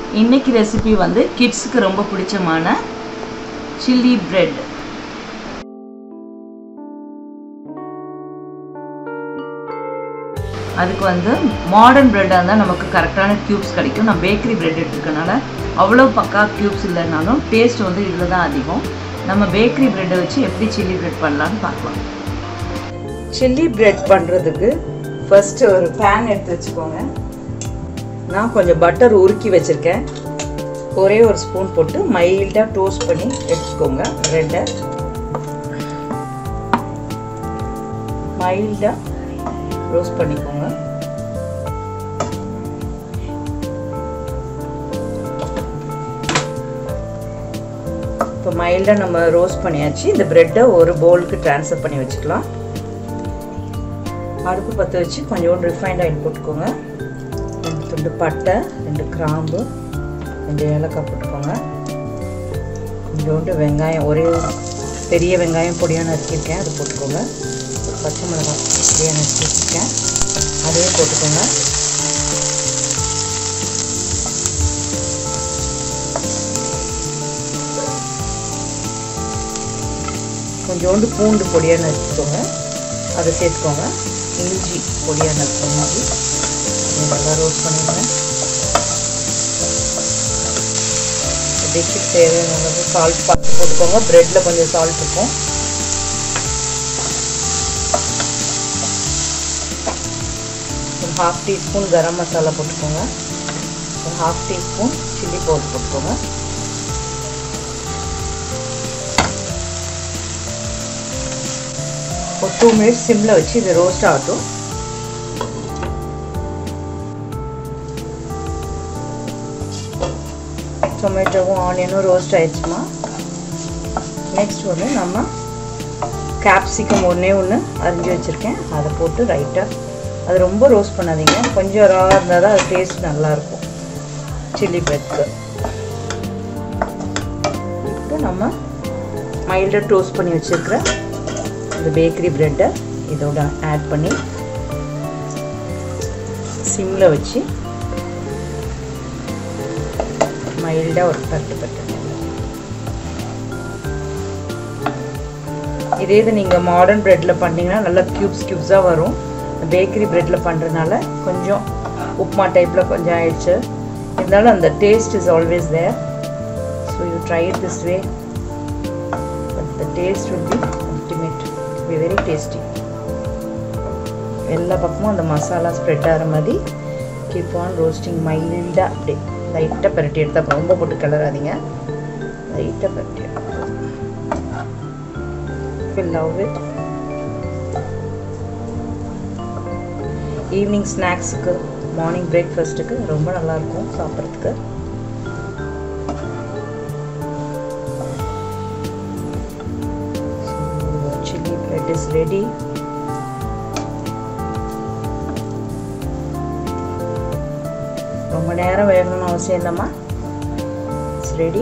இன்னைக்கு ரெசிபி வந்து கிட்ஸுக்கு ரொம்ப பிடிச்சமான சில்லி பிரெட் அதுக்கு வந்து மாடர்ன் பிரெட்டாக இருந்தால் நமக்கு கரெக்டான க்யூப்ஸ் கிடைக்கும் நான் பேக்கரி பிரெட் எடுத்துக்கனால அவ்வளோ பக்கா க்யூப்ஸ் இல்லைனாலும் டேஸ்ட் வந்து இதில் தான் அதிகம் நம்ம பேக்கரி பிரெட்டை வச்சு எப்படி சில்லி பிரெட் பண்ணலான்னு பார்க்கலாம் சில்லி பிரெட் பண்ணுறதுக்கு ஃபஸ்ட்டு ஒரு பேன் எடுத்து வச்சுக்கோங்க நான் கொஞ்சம் பட்டர் உருக்கி வச்சுருக்கேன் ஒரே ஒரு ஸ்பூன் போட்டு மைல்டாக டோஸ்ட் பண்ணி எடுத்துக்கோங்க ப்ரெட்டை மைல்டாக ரோஸ்ட் பண்ணிக்கோங்க இப்போ மைல்டாக நம்ம ரோஸ்ட் பண்ணியாச்சு இந்த ப்ரெட்டை ஒரு பவுலுக்கு ட்ரான்ஸ்ஃபர் பண்ணி வச்சுக்கலாம் அடுப்பு பற்ற வச்சு கொஞ்சோண்டு ரிஃபைண்ட் ஆயில் போட்டுக்கோங்க ரெண்டு துண்டு பட்டை ரெண்டு கிராம்பு ரெண்டு ஏலக்காய் போட்டுக்கோங்க கொஞ்சோண்டு வெங்காயம் ஒரே பெரிய வெங்காயம் பொடியாக நறுக்கியிருக்கேன் அது போட்டுக்கோங்க ஒரு பச்சை மிளகாய் பொடியாக நறுக்கி வச்சுருக்கேன் அதையும் போட்டுக்கோங்க கொஞ்சோண்டு பூண்டு பொடியாக நறுக்கிக்கோங்க அதை சேர்த்துக்கோங்க இஞ்சி பொடியாக நறுக்கோங்க இஞ்சி அதை நல்லா ரோஸ்ட் பண்ணிடுங்க டிஷ்ஷுக்கு தேவையான அளவு சால்ட் பார்த்து போட்டுக்கோங்க ப்ரெட்டில் கொஞ்சம் சால்ட் இருக்கும் ஒரு ஹாஃப் டீஸ்பூன் கரம் மசாலா போட்டுக்கோங்க ஒரு ஹாஃப் டீஸ்பூன் சில்லி பவுடர் போட்டுக்கோங்க ஒரு டூ மினிட்ஸ் சிம்மில் வச்சு இது ரோஸ்ட் ஆகட்டும் டொமேட்டோவும் ஆனியனும் ரோஸ்ட் ஆயிடுச்சுமா நெக்ஸ்ட் வந்து நம்ம கேப்சிகம் ஒன்றே ஒன்று அரிஞ்சு வச்சுருக்கேன் அதை போட்டு ரைட்டாக அது ரொம்ப ரோஸ்ட் பண்ணாதீங்க கொஞ்சம் ரா இருந்தால் தான் அது டேஸ்ட் நல்லாயிருக்கும் சில்லி பிரெட்க்கு இப்போ நம்ம மைல்டாக டோஸ்ட் பண்ணி வச்சுருக்கிற இந்த பேக்கரி ப்ரெட்டை இதோட ஆட் பண்ணி சிம்மில் வச்சு மைல்டாக ஒரு தட்டு தட்டு இதே இது நீங்கள் மாடர்ன் ப்ரெட்டில் பண்ணிங்கன்னா நல்லா க்யூப்ஸ் க்யூப்ஸாக வரும் பேக்கரி ப்ரெட்டில் பண்ணுறதுனால கொஞ்சம் உப்மா டைப்பில் கொஞ்சம் ஆயிடுச்சு இருந்தாலும் அந்த taste is always there so you try it this way but the taste will be ultimate be very tasty எல்லா பக்கமும் அந்த மசாலா ஸ்ப்ரெட் ஆகிற மாதிரி கீப் ஆன் ரோஸ்டிங் மைல்டாக அப்படி லைட்டாக பரட்டி எடுத்தால் ரொம்ப போட்டு கிளறாதீங்க லைட்டாக பரட்டி வில் லவ் இட் ஈவினிங் ஸ்நாக்ஸுக்கு மார்னிங் பிரேக்ஃபாஸ்ட்டுக்கு ரொம்ப நல்லாயிருக்கும் சாப்பிட்றதுக்கு சில்லி பிரெட் இஸ் ரெடி ரொம்ப நேரம் வேகணும்னு அவசியம் இல்லைம்மா இட்ஸ் ரெடி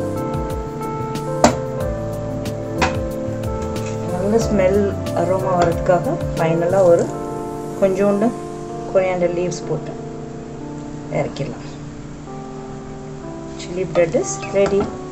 நல்ல ஸ்மெல் அரோமா வரதுக்காக ஃபைனலாக ஒரு கொஞ்சோண்டு கொரியாண்டர் லீவ்ஸ் போட்டு இறக்கிடலாம் சில்லி பிரெட் இஸ் ரெடி